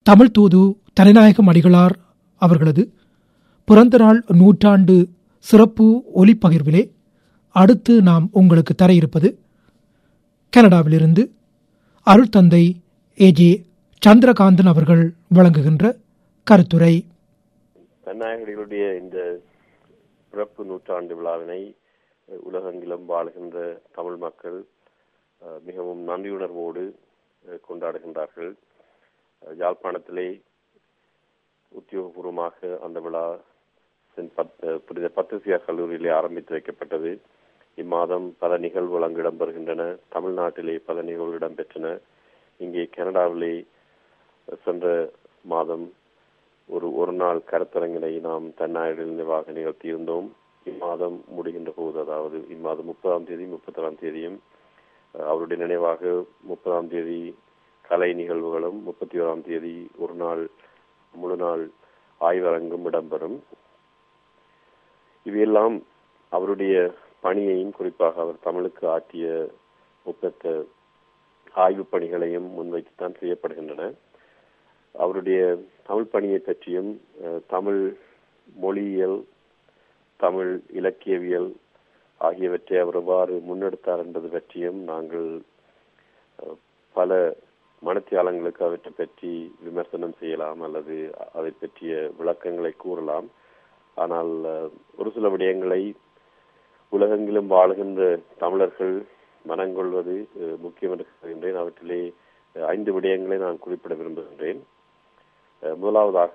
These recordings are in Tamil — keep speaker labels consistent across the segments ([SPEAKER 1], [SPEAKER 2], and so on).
[SPEAKER 1] தமிழ் தூது தனிநாயகம் அடிகளார் அவர்களது பிறந்த நாள் நூற்றாண்டு சிறப்பு ஒலிப்பகிர்விலே அடுத்து நாம் உங்களுக்கு தர இருப்பது கனடாவிலிருந்து அருள்தந்தை ஏஜே சந்திரகாந்தன் அவர்கள் வழங்குகின்ற கருத்துரை
[SPEAKER 2] தன்னாயகர்களுடைய இந்த பிறப்பு நூற்றாண்டு விழாவினை அஹ், உலகெங்கிலும் வாழுகின்ற தமிழ் மக்கள் அஹ், மிகவும் நன்றியுணர்வோடு அஹ், கொண்டாடுகின்றார்கள் அஹ், யாழ்ப்பாணத்திலே உத்தியோகபூர்வமாக அந்த விழா சென்ட் பத் அஹ், புனித பத்திரிசியா கல்லூரியிலே ஆரம்பித்து வைக்கப்பட்டது இம்மாதம் பல நிகழ்வுகள் அங்கு இடம்பெறுகின்றன தமிழ்நாட்டிலே பல நிகழ்வுகள் இடம்பெற்றன இங்கே கனடாவிலே சென்ற மாதம் ஒரு ஒரு நாள் கருத்தரங்கினை நாம் தன்னாயுடன் நிர்வாக நிகழ்த்தியிருந்தோம் இம்மாதம் முடிகின்ற போது அதாவது இம்மாதம் முப்பதாம் தேதி முப்பத்தொராம் தேதியும் அஹ், அவருடைய நினைவாக முப்பதாம் தேதி கலை நிகழ்வுகளும் முப்பத்தி ஓராம் தேதி ஒரு நாள் முழு நாள் ஆய்வரங்கும் இடம்பெறும் இவையெல்லாம் அவருடைய பணியையும் குறிப்பாக அவர் தமிழுக்கு ஆற்றிய ஒப்பற்ற ஆய்வுப் பணிகளையும் முன்வைத்துத்தான் செய்யப்படுகின்றன அவருடைய தமிழ் பணியை பற்றியும் அஹ், தமிழ் மொழியியல் தமிழ் இலக்கியவியல் ஆகியவற்றை அவர் எவ்வாறு முன்னெடுத்தார் என்பது பற்றியும் நாங்கள் அஹ், பல மனத்தியாளங்களுக்கு அவற்றை பற்றி விமர்சனம் செய்யலாம் அல்லது அதை பற்றிய விளக்கங்களை கூறலாம் ஆனால் அஹ், ஒரு சில விடயங்களை உலகெங்கிலும் வாழுகின்ற தமிழர்கள் மனங்கொள்வது அஹ், முக்கியம் என்று கருதுகின்றேன் அவற்றிலே அஹ், ஐந்து விடயங்களை நான் குறிப்பிட விரும்புகின்றேன் அஹ், முதலாவதாக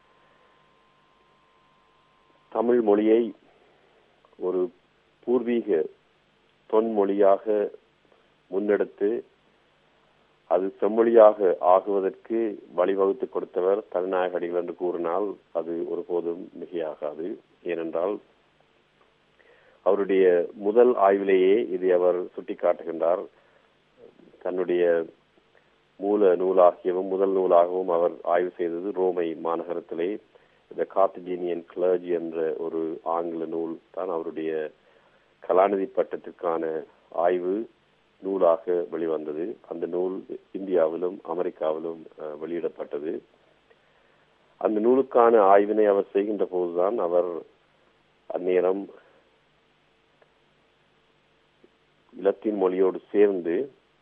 [SPEAKER 2] தமிழ் மொழியை ஒரு பூர்வீக தொன்மொழியாக முன்னெடுத்து அது செம்மொழியாக ஆகுவதற்கு வழிவகுத்து கொடுத்தவர் தனிநாயகடிகள் என்று கூறினால் அது ஒருபோதும் மிகையாகாது ஏனென்றால் அவருடைய முதல் ஆய்விலேயே இதை அவர் சுட்டிக்காட்டுகின்றார் தன்னுடைய மூல நூலாகியவும் முதல் நூலாகவும் அவர் ஆய்வு செய்தது ரோமை மாநகரத்திலே த கார்த்திஜீனியன் கிளர்ஜி என்ற ஒரு ஆங்கில நூல் தான் அவருடைய கலாநிதி பட்டத்திற்கான ஆய்வு நூலாக வெளிவந்தது அந்த நூல் இந்தியாவிலும் அமெரிக்காவிலும் அஹ், வெளியிடப்பட்டது அந்த நூலுக்கான ஆய்வினை அவர் செய்கின்ற போதுதான் அவர் அந்நேரம் இலத்தீன் மொழியோடு சேர்ந்து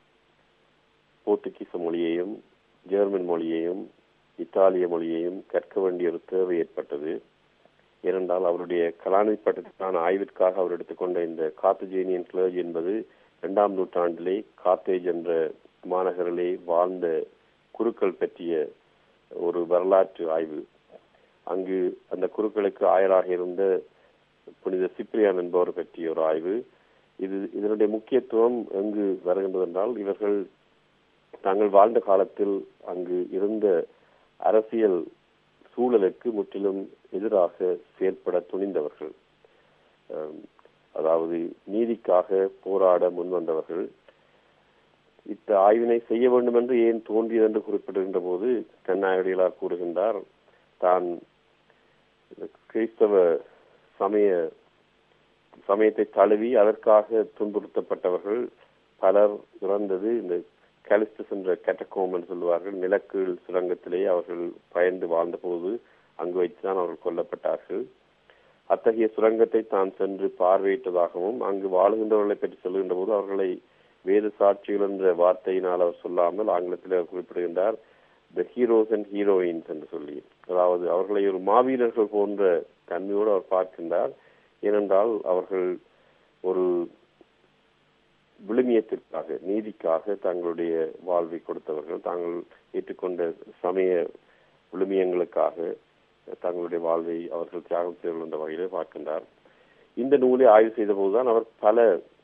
[SPEAKER 2] போர்த்துகீச மொழியையும் ஜெர்மன் மொழியையும் இத்தாலிய மொழியையும் கற்க வேண்டிய ஒரு தேவை ஏற்பட்டது ஏனென்றால் அவருடைய கலாநிதி பட்டத்திற்கான ஆய்விற்காக அவர் எடுத்துக்கொண்ட இந்த கார்த்தஜேனியன் கிளர்ஜ் என்பது இரண்டாம் நூற்றாண்டிலே கார்த்தேஜ் என்ற மாநகரிலே வாழ்ந்த குருக்கள் பற்றிய ஒரு வரலாற்று ஆய்வு அங்கு அந்த குருக்களுக்கு ஆயராக இருந்த புனித சிப்ரியான் என்பவர் பற்றிய ஒரு ஆய்வு இது இதனுடைய முக்கியத்துவம் எங்கு வருகின்றது என்றால் இவர்கள் தாங்கள் வாழ்ந்த காலத்தில் அங்கு இருந்த அரசியல் சூழலுக்கு முற்றிலும் எதிராக செயற்பட துணிந்தவர்கள் அஹ், அதாவது நீதிக்காக போராட முன்வந்தவர்கள் இத்த ஆய்வினை செய்ய வேண்டும் என்று ஏன் தோன்றியது என்று குறிப்பிடுகின்ற போது தென்னாயடிகளார் கூறுகின்றார் தான் கிறிஸ்தவ சமய சமயத்தை தழுவி அதற்காக துன்புறுத்தப்பட்டவர்கள் பலர் இறந்தது இந்த கலிஸ்டஸ் என்ற கேட்டகோம் என்று சொல்லுவார்கள் நிலக்கீழ் சுரங்கத்திலேயே அவர்கள் பயந்து வாழ்ந்தபோது அங்கு வைத்துதான் அவர்கள் கொல்லப்பட்டார்கள் அத்தகைய சுரங்கத்தை தான் சென்று பார்வையிட்டதாகவும் அங்கு வாழுகின்றவர்களை பற்றி சொல்லுகின்ற போது அவர்களை வேத சாட்சிகள் என்ற வார்த்தையினால் அவர் சொல்லாமல் ஆங்கிலத்தில் அவர் குறிப்பிடுகின்றார் த ஹீரோஸ் அண்ட் ஹீரோயின்ஸ் என்று சொல்லி அதாவது அவர்களை ஒரு மாவீரர்கள் போன்ற தன்மையோடு அவர் பார்க்கின்றார் ஏனென்றால் அவர்கள் ஒரு விழுமியத்திற்காக நீதிக்காக தங்களுடைய வாழ்வை கொடுத்தவர்கள் தாங்கள் ஏற்றுக்கொண்ட சமய விழுமியங்களுக்காக தங்களுடைய வாழ்வை அவர்கள் தியாகம் செய்தவர்கள் என்ற வகையிலே பார்க்கின்றார் இந்த நூலை ஆய்வு செய்த போதுதான் அவர் பல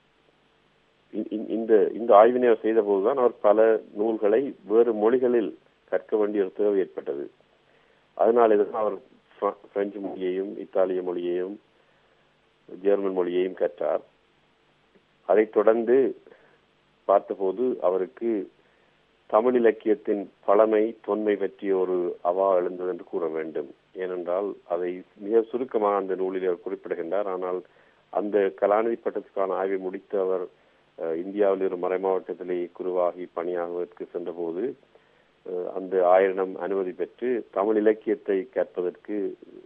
[SPEAKER 2] இ- இ- இந்த இந்த ஆய்வினை அவர் செய்த போதுதான் அவர் பல நூல்களை வேறு மொழிகளில் கற்க வேண்டிய ஒரு தேவை ஏற்பட்டது அதனால் இதுதான் அவர் பிர- பிரெஞ்சு மொழியையும் இத்தாலிய மொழியையும் ஜெர்மன் மொழியையும் கற்றார் அதைத் தொடர்ந்து பார்த்தபோது அவருக்கு தமிழ் இலக்கியத்தின் பழமை தொன்மை பற்றிய ஒரு அவா எழுந்தது என்று கூற வேண்டும் ஏனென்றால் அதை மிக சுருக்கமாக அந்த நூலில் அவர் குறிப்பிடுகின்றார் ஆனால் அந்த கலாநிதி பட்டத்துக்கான ஆய்வை முடித்து அவர் அஹ், இந்தியாவில் ஒரு மறைமாவட்டத்திலே குருவாகி பணியாகுவதற்கு சென்றபோது அஹ், அந்த ஆயிரம் அனுமதி பெற்று தமிழ் இலக்கியத்தை கற்பதற்கு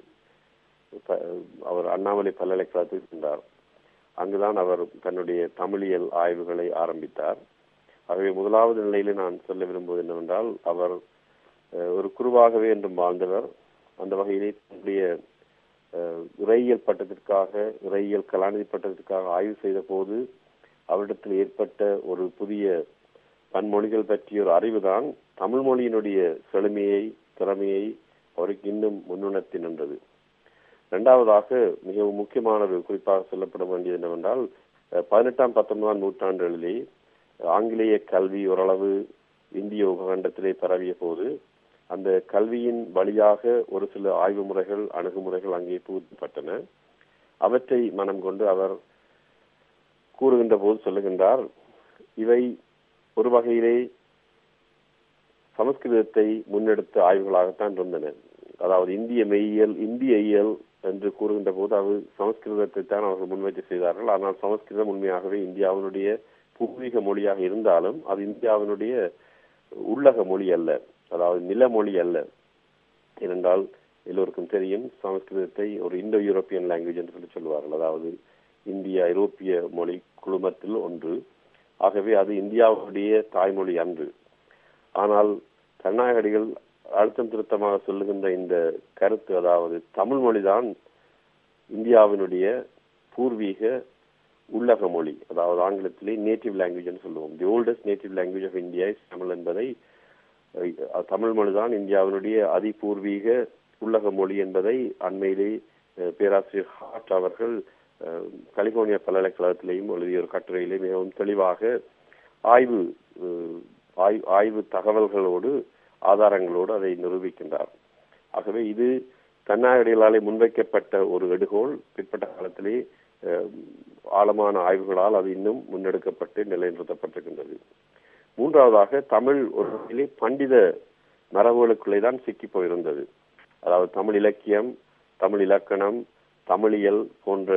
[SPEAKER 2] ப- அவர் அண்ணாமலை பல்கலைக்கழகத்துக்கு சென்றார் அங்குதான் அவர் தன்னுடைய தமிழியல் ஆய்வுகளை ஆரம்பித்தார் ஆகவே முதலாவது நிலையில நான் சொல்ல விரும்புவது என்னவென்றால் அவர் அஹ், ஒரு குருவாகவே என்றும் வாழ்ந்தவர் அந்த வகையிலே தன்னுடைய அஹ், இறையியல் பட்டத்திற்காக இறையியல் கலாநிதி பட்டத்திற்காக ஆய்வு செய்த போது அவரிடத்தில் ஏற்பட்ட ஒரு புதிய பன்மொழிகள் பற்றிய ஒரு அறிவுதான் தமிழ் மொழியினுடைய செழுமையை திறமையை அவருக்கு இன்னும் முன்னுணர்த்தி நின்றது இரண்டாவதாக மிகவும் முக்கியமான ஒரு குறிப்பாக சொல்லப்பட வேண்டியது என்னவென்றால் அஹ், பதினெட்டாம் பத்தொன்பதாம் நூற்றாண்டுகளிலே ஆங்கிலேய கல்வி ஓரளவு இந்திய உபகண்டத்திலே பரவிய போது அந்த கல்வியின் வழியாக ஒரு சில ஆய்வு முறைகள் அணுகுமுறைகள் அங்கே புகுத்தப்பட்டன அவற்றை மனம் கொண்டு அவர் கூறுகின்ற போது சொல்லுகின்றார் இவை ஒரு வகையிலே சமஸ்கிருதத்தை முன்னெடுத்த ஆய்வுகளாகத்தான் இருந்தன அதாவது இந்திய மெய்யியல் இந்திய இயல் என்று கூறுகின்ற போது அது சமஸ்கிருதத்தை தான் அவர்கள் முன்வைத்து செய்தார்கள் ஆனால் சமஸ்கிருதம் உண்மையாகவே இந்தியாவினுடைய பூர்வீக மொழியாக இருந்தாலும் அது இந்தியாவினுடைய உள்ளக மொழி அல்ல அதாவது நிலமொழி அல்ல ஏனென்றால் எல்லோருக்கும் தெரியும் சமஸ்கிருதத்தை ஒரு இந்தோ யூரோப்பியன் லாங்குவேஜ் என்று சொல்லி சொல்வார்கள் அதாவது இந்திய ஐரோப்பிய மொழி குழுமத்தில் ஒன்று ஆகவே அது இந்தியாவுடைய தாய்மொழி அன்று ஆனால் கருணாகடிகள் அழுத்தம் திருத்தமாக சொல்லுகின்ற இந்த கருத்து அதாவது தமிழ் மொழிதான் இந்தியாவினுடைய பூர்வீக உள்ளக மொழி அதாவது ஆங்கிலத்திலே நேட்டிவ் லாங்குவேஜ் சொல்லுவோம் the oldest native language of India is Tamil என்பதை அஹ், தமிழ் மொழிதான் இந்தியாவினுடைய அதிபூர்வீக உள்ளக மொழி என்பதை அண்மையிலே அஹ், பேராசிரியர் ஹார்ட் அவர்கள் அஹ், கலிபோர்னியா பல்கலைக்கழகத்திலேயும் எழுதிய ஒரு கட்டுரையிலே மிகவும் தெளிவாக ஆய்வு அஹ், ஆய்- ஆய்வு தகவல்களோடு ஆதாரங்களோடு அதை நிரூபிக்கின்றார் ஆகவே இது கண்ணாடிகளாலே முன்வைக்கப்பட்ட ஒரு எடுகோள் பிற்பட்ட காலத்திலே அஹ், ஆழமான ஆய்வுகளால் அது இன்னும் முன்னெடுக்கப்பட்டு நிலைநிறுத்தப்பட்டிருக்கின்றது மூன்றாவதாக தமிழ் ஒரு வகையிலே பண்டித மரபுகளுக்குள்ளே தான் சிக்கி போயிருந்தது அதாவது தமிழ் இலக்கியம் தமிழ் இலக்கணம் தமிழியல் போன்ற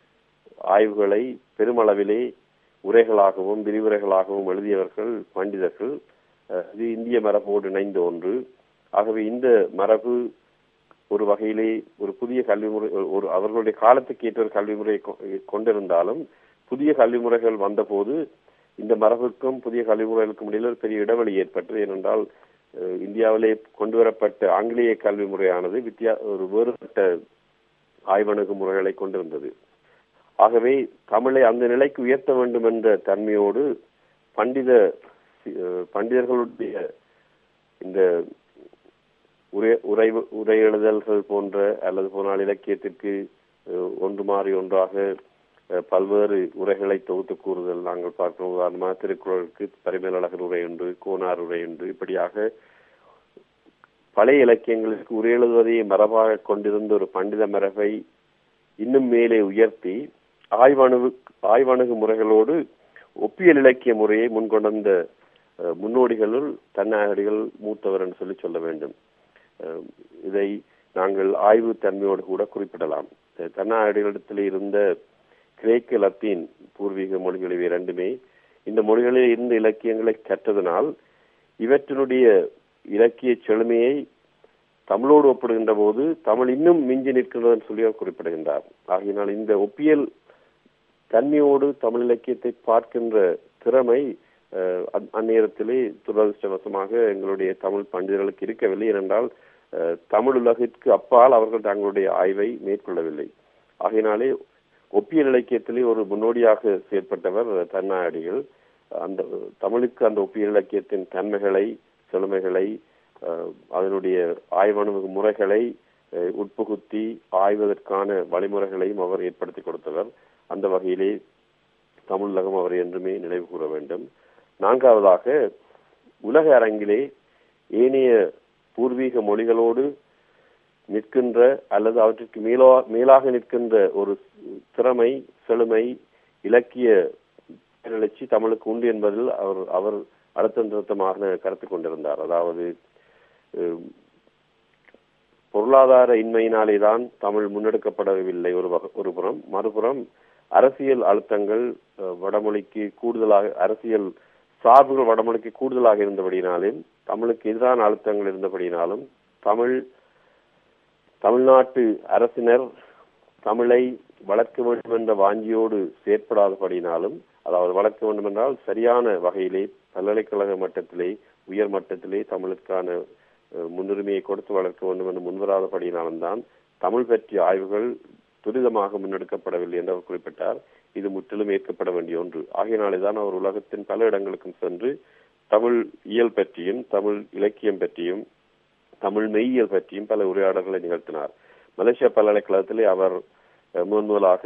[SPEAKER 2] ஆய்வுகளை பெருமளவிலே உரைகளாகவும் விரிவுரைகளாகவும் எழுதியவர்கள் பண்டிதர்கள் அஹ், இது இந்திய மரபோடு இணைந்த ஒன்று ஆகவே இந்த மரபு ஒரு வகையிலே ஒரு புதிய கல்வி முறை ஒரு அவர்களுடைய காலத்துக்கு ஏற்ற ஒரு கல்வி முறையை கொ- கொண்டிருந்தாலும் புதிய கல்வி முறைகள் வந்தபோது இந்த மரபுக்கும் புதிய கல்வி முறைகளுக்கும் இடையில் ஒரு பெரிய இடைவெளி ஏற்பட்டது ஏனென்றால் அஹ், இந்தியாவிலே கொண்டு வரப்பட்ட ஆங்கிலேய கல்வி முறையானது வித்தியா ஒரு வேறுபட்ட ஆய்வணுகு முறைகளை கொண்டிருந்தது ஆகவே தமிழை அந்த நிலைக்கு உயர்த்த வேண்டும் என்ற தன்மையோடு பண்டித அஹ், பண்டிதர்களுடைய இந்த உரை உரை உரை எழுதல்கள் போன்ற அல்லது போனால் இலக்கியத்திற்கு அஹ், ஒன்று மாறி ஒன்றாக அஹ், பல்வேறு உரைகளை தொகுத்து கூறுதல் நாங்கள் பார்க்கிறோம் உதாரணமாக திருக்குறளுக்கு பரிமேலழகர் உரை உண்டு கோனார் உரை உண்டு இப்படியாக பழைய இலக்கியங்களுக்கு உரை எழுதுவதையே மரபாக கொண்டிருந்த ஒரு பண்டித மரபை இன்னும் மேலே உயர்த்தி ஆய்வணு ஆய்வணுகு முறைகளோடு ஒப்பியல் இலக்கிய முறையை முன்கொண்ட அஹ், முன்னோடிகளுள் தன்னாகடிகள் மூத்தவர் என்று சொல்லி சொல்ல வேண்டும் அஹ், இதை நாங்கள் ஆய்வு தன்மையோடு கூட குறிப்பிடலாம் அஹ், தன்னாகடிகளிடத்தில் இருந்த கிரேக்க லத்தீன் பூர்வீக மொழிகள் இவை இரண்டுமே இந்த மொழிகளில் இருந்த இலக்கியங்களை கற்றதனால் இவற்றினுடைய இலக்கிய செழுமையை தமிழோடு ஒப்பிடுகின்ற போது தமிழ் இன்னும் மிஞ்சி நிற்கிறதுன்னு சொல்லி அவர் குறிப்பிடுகின்றார் ஆகையினால் இந்த ஒப்பியல் தன்மையோடு தமிழ் இலக்கியத்தை பார்க்கின்ற திறமை அஹ், அந்- அந்நேரத்திலே துரதிருஷ்டவசமாக எங்களுடைய தமிழ் பண்டிதர்களுக்கு இருக்கவில்லை ஏனென்றால் அஹ், தமிழ் உலகிற்கு அப்பால் அவர்கள் தங்களுடைய ஆய்வை மேற்கொள்ளவில்லை ஆகையினாலே ஒப்பியல் இலக்கியத்திலே ஒரு முன்னோடியாக செயற்பட்டவர் தன்னாடிகள் அந்த தமிழுக்கு அந்த ஒப்பியல் இலக்கியத்தின் தன்மைகளை செழுமைகளை அஹ், அதனுடைய ஆய்வணுகு முறைகளை அஹ், உட்புகுத்தி ஆய்வதற்கான வழிமுறைகளையும் அவர் ஏற்படுத்தி கொடுத்தவர் அந்த வகையிலே தமிழகம் அவரை என்றுமே நினைவு கூற வேண்டும் நான்காவதாக உலக அரங்கிலே ஏனைய பூர்வீக மொழிகளோடு நிற்கின்ற அல்லது அவற்றிற்கு மேலா மேலாக நிற்கின்ற ஒரு திறமை செழுமை இலக்கிய எழுச்சி தமிழுக்கு உண்டு என்பதில் அவர் அவர் அழுத்தம் திருத்தமாக கருத்து கொண்டிருந்தார் அதாவது அஹ், பொருளாதார இன்மையினாலே தான் தமிழ் முன்னெடுக்கப்படவில்லை ஒரு வக- ஒரு புறம் மறுபுறம் அரசியல் அழுத்தங்கள் அஹ், வடமொழிக்கு கூடுதலாக அரசியல் சார்புகள் வடமொழிக்கு கூடுதலாக இருந்தபடினாலும் தமிழுக்கு எதிரான அழுத்தங்கள் இருந்தபடியினாலும் தமிழ் தமிழ்நாட்டு அரசினர் தமிழை வளர்க்க வேண்டும் என்ற வாஞ்சியோடு செயற்படாதபடினாலும் அதாவது வளர்க்க வேண்டும் என்றால் சரியான வகையிலே பல்கலைக்கழக மட்டத்திலே உயர் மட்டத்திலே தமிழுக்கான முன்னுரிமையை கொடுத்து வளர்க்க வேண்டும் என்று முன்வராதபடியினாலும் தான் தமிழ் பற்றிய ஆய்வுகள் துரிதமாக முன்னெடுக்கப்படவில்லை என்று அவர் குறிப்பிட்டார் இது முற்றிலும் ஏற்கப்பட வேண்டிய ஒன்று ஆகையினாலே தான் அவர் உலகத்தின் பல இடங்களுக்கும் சென்று தமிழ் இயல் பற்றியும் தமிழ் இலக்கியம் பற்றியும் தமிழ் மெய்யியல் பற்றியும் பல உரையாடல்களை நிகழ்த்தினார் மலேசியா பல்கலைக்கழகத்திலே அவர் முதன் முதலாக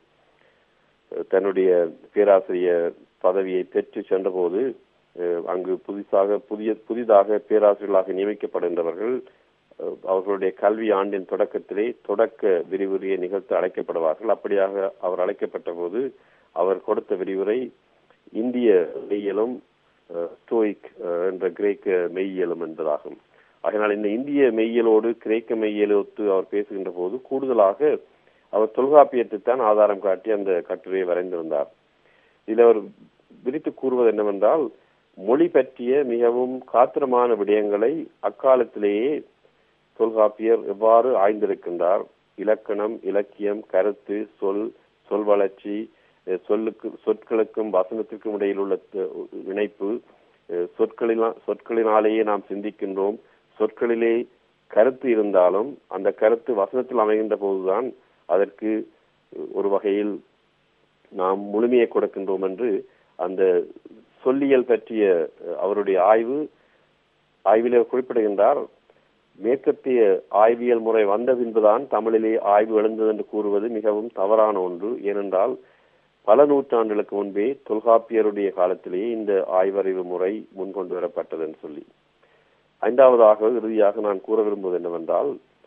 [SPEAKER 2] தன்னுடைய பேராசிரியர் பதவியை பெற்று சென்றபோது அங்கு புதிதாக புதிய புதிதாக பேராசிரியர்களாக நியமிக்கப்படுகின்றவர்கள் அவர்களுடைய கல்வி ஆண்டின் தொடக்கத்திலே தொடக்க விரிவுரையை நிகழ்த்த அழைக்கப்படுவார்கள் அப்படியாக அவர் அழைக்கப்பட்ட போது அவர் கொடுத்த விரிவுரை இந்திய மெய்யியலும் ஸ்டோயிக் என்ற கிரேக்க மெய்யியலும் என்பதாகும் அதனால் இந்த இந்திய மெய்யியலோடு கிரேக்க மெய்யியலொத்து அவர் பேசுகின்ற போது கூடுதலாக அவர் தொல்காப்பியத்தை தான் ஆதாரம் காட்டி அந்த கட்டுரையை வரைந்திருந்தார் இதில் அவர் விரித்து கூறுவது என்னவென்றால் மொழி பற்றிய மிகவும் காத்திரமான விடயங்களை அக்காலத்திலேயே தொல்காப்பியர் எவ்வாறு ஆய்ந்திருக்கின்றார் இலக்கணம் இலக்கியம் கருத்து சொல் சொல் வளர்ச்சி சொல்லுக்கு சொற்களுக்கும் வசனத்திற்கும் இடையில் உள்ள இணைப்பு சொற்களில் சொற்களினாலேயே நாம் சிந்திக்கின்றோம் சொற்களிலே கருத்து இருந்தாலும் அந்த கருத்து வசனத்தில் அமைகின்ற போதுதான் அதற்கு ஒரு வகையில் நாம் முழுமையை கொடுக்கின்றோம் என்று அந்த சொல்லியல் பற்றிய அவருடைய ஆய்வு ஆய்விலே குறிப்பிடுகின்றார் மேற்கத்திய ஆய்வியல் முறை வந்த பின்புதான் தமிழிலே ஆய்வு எழுந்தது என்று கூறுவது மிகவும் தவறான ஒன்று ஏனென்றால் பல நூற்றாண்டுகளுக்கு முன்பே தொல்காப்பியருடைய காலத்திலேயே இந்த ஆய்வறிவு முறை முன்கொண்டு வரப்பட்டது என்று சொல்லி ஐந்தாவதாக இறுதியாக நான் கூற விரும்புவது என்னவென்றால்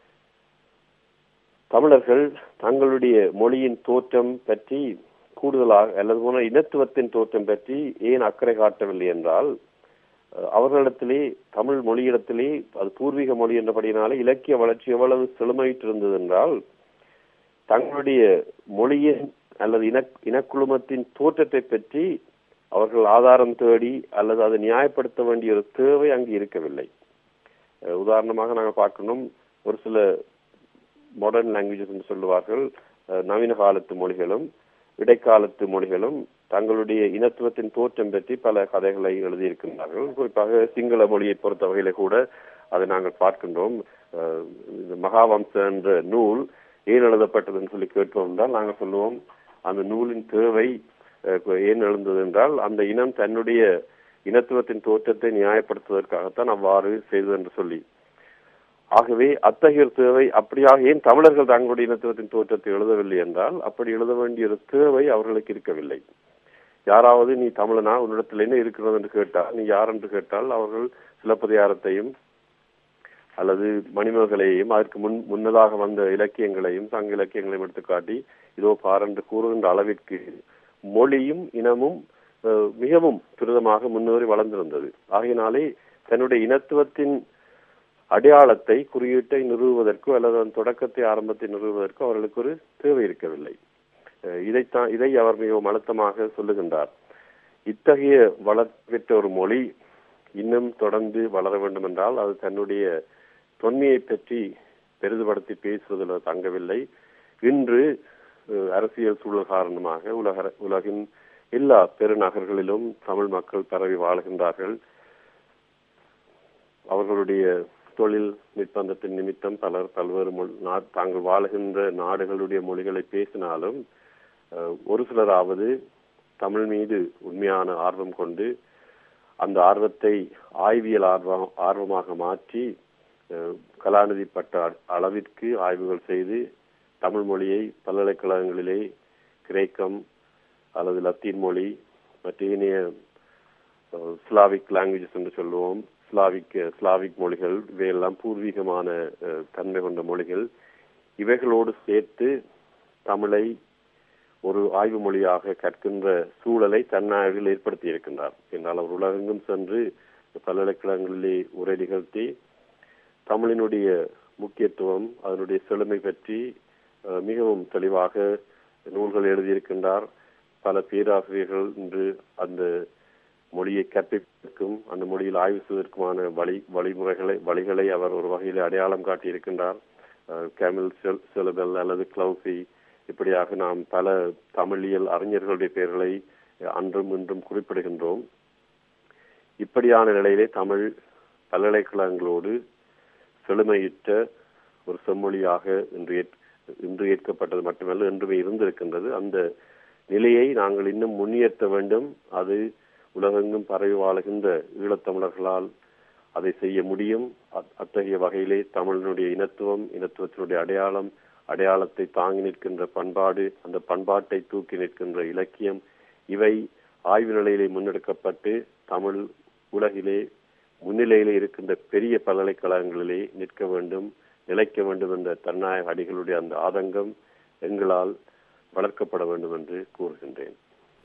[SPEAKER 2] தமிழர்கள் தங்களுடைய மொழியின் தோற்றம் பற்றி கூடுதலாக அல்லது போன இனத்துவத்தின் தோற்றம் பற்றி ஏன் அக்கறை காட்டவில்லை என்றால் அவர்களிடத்திலே தமிழ் மொழியிடத்திலே அது பூர்வீக மொழி என்றபடினாலே இலக்கிய வளர்ச்சி எவ்வளவு செழுமையிட்டு இருந்தது என்றால் தங்களுடைய மொழியின் அல்லது இன இனக்குழுமத்தின் தோற்றத்தை பற்றி அவர்கள் ஆதாரம் தேடி அல்லது அதை நியாயப்படுத்த வேண்டிய ஒரு தேவை அங்கு இருக்கவில்லை உதாரணமாக நாங்கள் பார்க்கணும் ஒரு சில மாடர்ன் லாங்குவேஜஸ் என்று சொல்லுவார்கள் நவீன காலத்து மொழிகளும் இடைக்காலத்து மொழிகளும் தங்களுடைய இனத்துவத்தின் தோற்றம் பற்றி பல கதைகளை எழுதியிருக்கின்றார்கள் குறிப்பாக சிங்கள மொழியை பொறுத்த வகையில கூட அதை நாங்கள் பார்க்கின்றோம் மகாவம்ச என்ற நூல் ஏன் எழுதப்பட்டதுன்னு சொல்லி கேட்போம் என்றால் நாங்கள் சொல்லுவோம் அந்த நூலின் தேவை ஏன் எழுந்தது என்றால் அந்த இனம் தன்னுடைய இனத்துவத்தின் தோற்றத்தை நியாயப்படுத்துவதற்காகத்தான் அவ்வாறு செய்தது என்று சொல்லி ஆகவே அத்தகைய தேவை அப்படியாக ஏன் தமிழர்கள் தங்களுடைய இனத்துவத்தின் தோற்றத்தை எழுதவில்லை என்றால் அப்படி எழுத வேண்டிய ஒரு தேவை அவர்களுக்கு இருக்கவில்லை யாராவது நீ தமிழனா உன்னிடத்தில் என்ன இருக்கிறது என்று கேட்டால் நீ யார் என்று கேட்டால் அவர்கள் சிலப்பதிகாரத்தையும் அல்லது மணிமகளையும் அதற்கு முன் முன்னதாக வந்த இலக்கியங்களையும் சங்க இலக்கியங்களையும் எடுத்துக்காட்டி இதோ பார் என்று கூறுகின்ற அளவிற்கு மொழியும் இனமும் மிகவும் துரிதமாக முன்னேறி வளர்ந்திருந்தது ஆகையினாலே தன்னுடைய இனத்துவத்தின் அடையாளத்தை குறியீட்டை நிறுவுவதற்கோ அல்லது அதன் தொடக்கத்தை ஆரம்பத்தை நிறுவுவதற்கோ அவர்களுக்கு ஒரு தேவை இருக்கவில்லை இதைத்தான் இதை அவர் மிகவும் அழுத்தமாக சொல்லுகின்றார் இத்தகைய வளர்ச்சி பெற்ற ஒரு மொழி இன்னும் தொடர்ந்து வளர வேண்டும் என்றால் அது தன்னுடைய தொன்மையை பற்றி பெரிதுபடுத்தி பேசுவதில் தங்கவில்லை இன்று அரசியல் சூழல் காரணமாக உலக உலகின் எல்லா பெருநகர்களிலும் தமிழ் மக்கள் பரவி வாழ்கின்றார்கள் அவர்களுடைய தொழில் நிர்பந்தத்தின் நிமித்தம் பலர் பல்வேறு தாங்கள் வாழுகின்ற நாடுகளுடைய மொழிகளை பேசினாலும் ஒரு சிலராவது தமிழ் மீது உண்மையான ஆர்வம் கொண்டு அந்த ஆய்வியல் ஆர்வம் ஆர்வமாக மாற்றி கலாநிதி பட்ட அளவிற்கு ஆய்வுகள் செய்து தமிழ் மொழியை பல்கலைக்கழகங்களிலே கிரேக்கம் அல்லது லத்தீன் மொழி மற்ற இனிய ஸ்லாவிக் லாங்குவேஜஸ் என்று சொல்லுவோம் ஸ்லாவிக் ஸ்லாவிக் மொழிகள் இவையெல்லாம் பூர்வீகமான தன்மை கொண்ட மொழிகள் இவைகளோடு சேர்த்து தமிழை ஒரு ஆய்வு மொழியாக கற்கின்ற சூழலை தன்னாய்வில் ஏற்படுத்தி இருக்கின்றார் என்றால் அவர் உலகெங்கும் சென்று பல்கலைக்கழகங்களிலே உரை நிகழ்த்தி தமிழினுடைய முக்கியத்துவம் அதனுடைய செழுமை பற்றி மிகவும் தெளிவாக நூல்கள் எழுதியிருக்கின்றார் பல பேராசிரியர்கள் இன்று அந்த மொழியை கற்பிப்பதற்கும் அந்த மொழியில் ஆய்வு செய்வதற்குமான வழி வழிமுறைகளை வழிகளை அவர் ஒரு வகையில் அடையாளம் காட்டியிருக்கின்றார் கேமில் செலபெல் அல்லது கிளவுசி இப்படியாக நாம் பல தமிழியல் அறிஞர்களுடைய பெயர்களை அன்றும் இன்றும் குறிப்பிடுகின்றோம் இப்படியான நிலையிலே தமிழ் பல்கலைக்கழகங்களோடு செழுமையிட்ட ஒரு செம்மொழியாக இன்று இன்று ஏற்கப்பட்டது மட்டுமல்ல என்றுமே இருந்திருக்கின்றது அந்த நிலையை நாங்கள் இன்னும் முன்னியற்ற வேண்டும் அது உலகெங்கும் பரவி வாழுகின்ற ஈழத்தமிழர்களால் அதை செய்ய முடியும் அத்தகைய வகையிலே தமிழனுடைய இனத்துவம் இனத்துவத்தினுடைய அடையாளம் அடையாளத்தை தாங்கி நிற்கின்ற பண்பாடு அந்த பண்பாட்டை தூக்கி நிற்கின்ற இலக்கியம் இவை ஆய்வு நிலையிலே முன்னெடுக்கப்பட்டு தமிழ் உலகிலே முன்னிலையிலே இருக்கின்ற பெரிய பல்கலைக்கழகங்களிலே நிற்க வேண்டும் நிலைக்க வேண்டும் என்ற தன்னாயக அடிகளுடைய அந்த ஆதங்கம் எங்களால் வளர்க்கப்பட வேண்டும் என்று கூறுகின்றேன்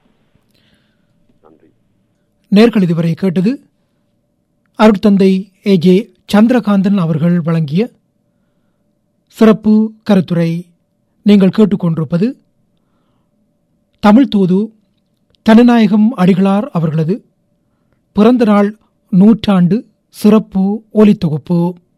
[SPEAKER 2] நன்றி
[SPEAKER 1] நேர்கள் இதுவரை கேட்டது அருட்தந்தை ஏ ஜே சந்திரகாந்தன் அவர்கள் வழங்கிய சிறப்பு கருத்துரை நீங்கள் கேட்டுக்கொண்டிருப்பது தமிழ் தூது தனநாயகம் அடிகளார் அவர்களது பிறந்த நாள் நூற்றாண்டு சிறப்பு ஒலித்தொகுப்பு